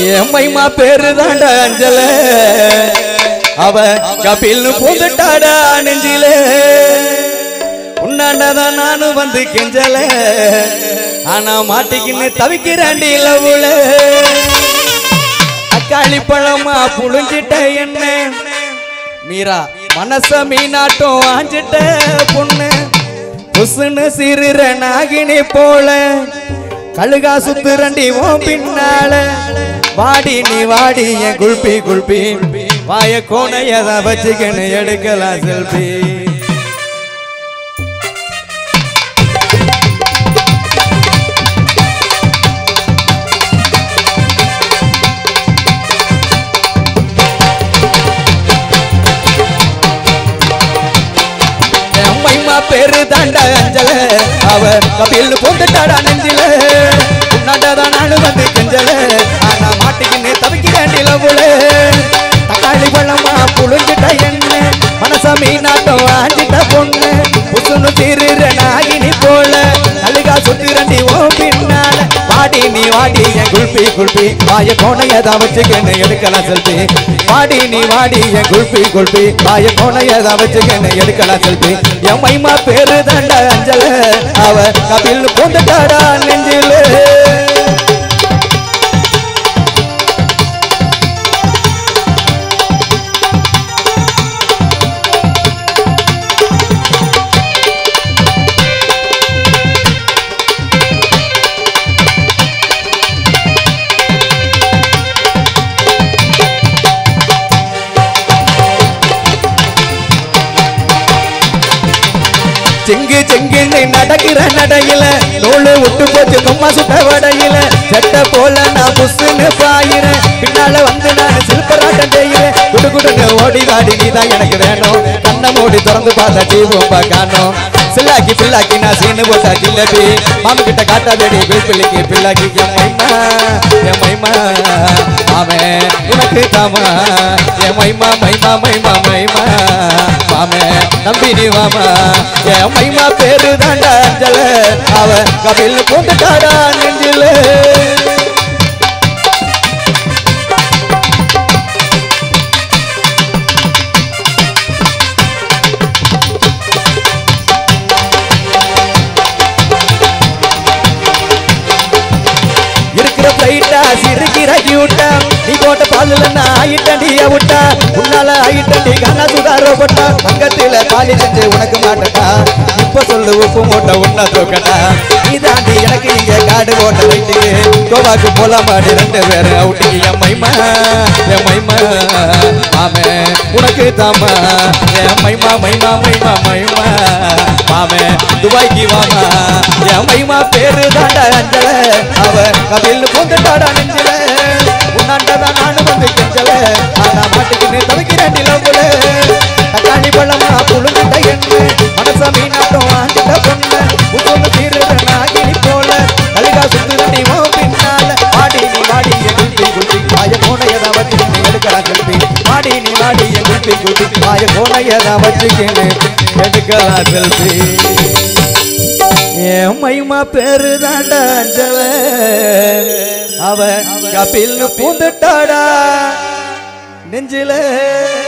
என் மைமா பேரு தாண்ட அஞ்சல அவ கபில்னு பூந்துட்டாடா நெஞ்சில உன்னாண்டதான் நானும் வந்து கெஞ்சல ஆனா மாட்டிக்கின்னு தவிக்கிறாண்டி லவுல தக்காளி பழமா புழிஞ்சிட்ட என்ன மீரா மனச மீனாட்டம் ஆஞ்சிட்ட பொண்ணு புசுன்னு சிறுற நாகினி போல கழுகா சுத்துரண்டி ஓ பின்னால வாடி நீ வாடி என் குல்பி குல்பி வாய கோணையதான் வச்சுக்கன்னு எடுக்கலாம் செல்பி அம்மைமா பேரு தாண்ட அஞ்சல அவ கபில் போட்டுட்டாடா நெஞ்சில உன்னாண்டதான் நானும் வந்து கெஞ்சல ஆனா மாட்டிக்கின்னு தவிக்கிறேன் நிலவுல தக்காளி பழமா புழிஞ்சிட்ட என்ன மனச மீனாட்டம் ஆஞ்சிட்ட பொண்ணு புசுன்னு திருற நாகினி போல நலுகா சுத்திரண்டி ஓ பின்னால வாடி நீ வாடி என் குல்பி குல்பி வாய கோணையதான் வச்சுக்கன்னு எடுக்கலாம் செல்பி வாடி நீ வாடி என் குல்பி குல்பி வாய கோணையதான் வச்சுக்கன்னு எடுக்கலாம் செல்பி என் மைமா பேரு தண்ட அஞ்சல அவ கபில் பூந்துட்டாடா நெஞ்சில செங்கு செங்குன்னு நடக்கிற நடையில நூலு விட்டு போச்சு கும்மா சுட்ட வடையில செட்ட போல நான் புஸ்ஸுன்னு பாயிறேன் பின்னால வந்து நான் சில்பராட்டம் செய்கிறேன் குடு குடுன்னு ஓடி வாடி நீதான் எனக்கு வேணும் கண்ணை மூடி திறந்து பார்த்தா ஜீவம்பா காணும் சில்லாக்கி பில்லாக்கி நான் சீனு போட்டா ஜில்லபி மாமு கிட்ட காட்டாதடி பிள்ளைக்கு பிள்ளாக்கி என் மைமா என் மைமா மாமே உனக்கு தாமா என் மைமா மைமா மைமா மைமா மாமே நம்பி நீ வாமா என் மைமா பேரு தாண்டா அஞ்சல அவ கபில் பூந்துட்டாடா நெஞ்சில இருக்கிற பிளைட்டா சிரிக்கிற கியூட்டா நீ போட்ட பாலுல நான் ஆயிட்டண்டி அவுட்டா உன்னால ஆயிட்டண்டி கண்ணா சுடாரோ போட்டா பக்கத்துல காலி செஞ்சு உனக்கு மாட்டட்டா இப்ப சொல்லு உப்பு மூட்டை உன்ன தூக்கட்டா நீ தாண்டி எனக்கு இங்க காடு போட்ட ரைட்டுக்கு கோவாக்கு போல மாடி ரெண்டு பேரும் அவுட்டுக்கு என் மைமா என் மைமா மாமே உனக்கு தாமா என் மைமா மைமா மைமா மைமா மாமே துபாய்க்கு வாமா என் மைமா பேரு தாண்டா அஞ்சல அவ கபில் பூந்துட்டாடா நெஞ்சில உன்னாண்டதான் நானும் வந்து கெஞ்சல ஆனா மாட்டுக்கு தவிக்கிறேன் நிலவுல தக்காளி பழமா புழுங்கிட்ட என்ன மனச மீனாட்டம் ஆஞ்சிட்ட பொண்ணு புத்தொன்னு தீருற நாகினி போல கலிகா சுத்துரணி ஓ பின்னால வாடி நீ வாடி என் குல்பி குல்பி வாய கோணையதான் வச்சு நீ எடுக்கலாம் செல்பி வாடி நீ வாடி என் குல்பி குல்பி வாய கோணையதான் வச்சுக்கின்னு எடுக்கலாம் செல்பி என் மைமா பேரு தாண்டா அஞ்சல அவ கபில் பூந்துட்டாடா நெஞ்சில